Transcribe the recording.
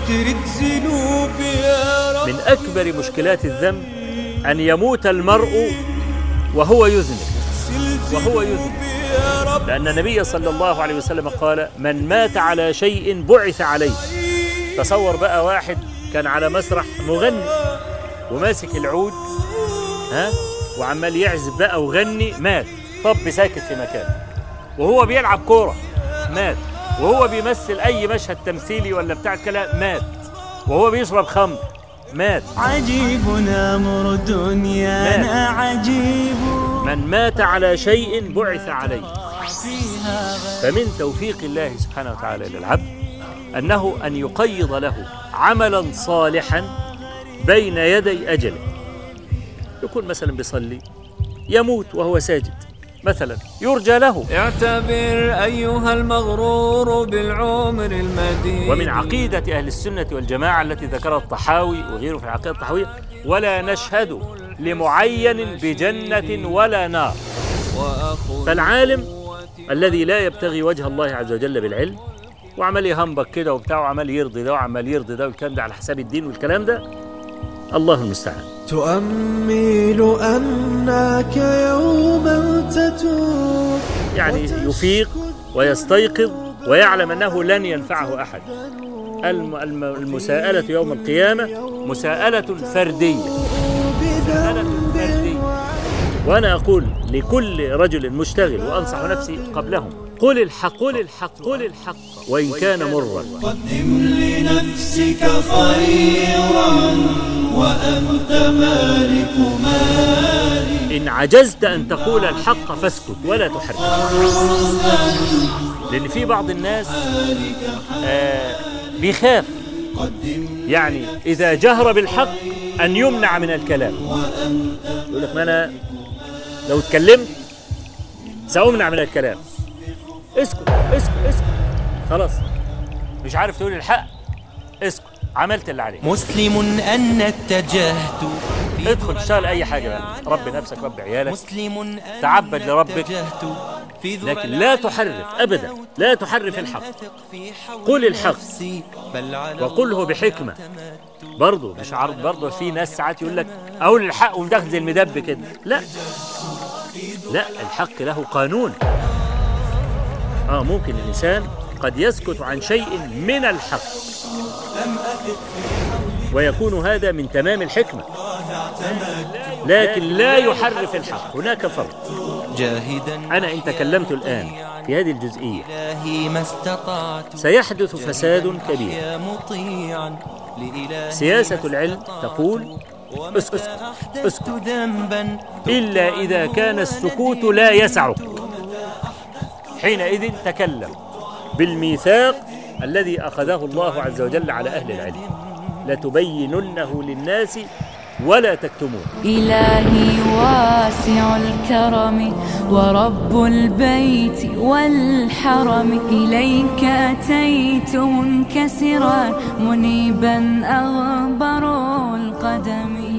ترد ذنوبي يا رب من أكبر مشكلات الذنب أن يموت المرء وهو يذنب وهو يذنب يا رب لأن النبي صلى الله عليه وسلم قال من مات على شيء بعث عليه تصور بقى واحد كان على مسرح مغني وماسك العود ها وعمال يعزف بقى وغني مات طب ساكت في مكانه وهو بيلعب كورة مات وهو بيمثل أي مشهد تمثيلي ولا بتاع كلام مات وهو بيشرب خمر مات عجيب أمر دنيانا عجيب من مات على شيء بعث عليه فيها فمن توفيق الله سبحانه وتعالى للعبد أنه أن يقيض له عملا صالحا بين يدي أجله يكون مثلا بيصلي يموت وهو ساجد مثلا يرجى له اعتبر أيها المغرور بالعمر المديد ومن عقيدة أهل السنة والجماعة التي ذكرها الطحاوي وغيره في العقيدة الطحاوية ولا نشهد لمعين بجنة ولا نار وأخذ فالعالم الذي لا يبتغي وجه الله عز وجل بالعلم وعمال يهنبك كده وبتاع وعمال يرضي ده وعمال يرضي ده والكلام ده على حساب الدين والكلام ده الله المستعان تؤمل أنك يوما تتوب يعني يفيق ويستيقظ ويعلم أنه لن ينفعه أحد الم- الم- المساءلة يوم القيامة مساءلة فردية مساءلة فردية وأنا أقول لكل رجل مشتغل وأنصح نفسي قبلهم قل الحق قل الحق قل الحق وإن كان مرا قدم لنفسك خيرا وأنت مالك مالي إن عجزت أن تقول الحق فاسكت ولا تحرك لأن في بعض الناس آه بيخاف يعني إذا جهر بالحق أن يمنع من الكلام يقول لك ما أنا لو اتكلمت سأمنع من الكلام اسكت اسكت اسكت خلاص مش عارف تقول الحق اسكت عملت اللي عليك مسلم أن اتجهت في ادخل اشتغل اي حاجه بقى رب نفسك رب عيالك مسلم أن تعبد لربك. اتجهت في ذرى لكن لا العالم تحرف ابدا لا تحرف الحق أثق في حول قل الحق. نفسي، بل على وقله الله بحكمة. اعتمدت. برضه مش عارف برضه في ناس ساعات يقول لك اقول الحق ومدخل زي المدب كده لا لا الحق له قانون اه ممكن الانسان قد يسكت عن شيء من الحق ويكون هذا من تمام الحكمه لكن لا يحرف الحق هناك فرق جاهدا انا ان تكلمت الان في هذه الجزئيه إلهي ما استطعت سيحدث فساد كبير يا مطيعا لإلهي سياسة ما العلم استطعت. تقول ومتى اسكت اسكت أحدثت اسكت ذنبا إلا إذا كان السكوت لا يسعك حينئذ تكلم بالميثاق الذي أخذه الله عز وجل على أهل العلم لتبيننه للناس ولا تكتمون إلهي واسع الكرم ورب البيت والحرم إليك أتيت منكسرا منيبا أغبر القدم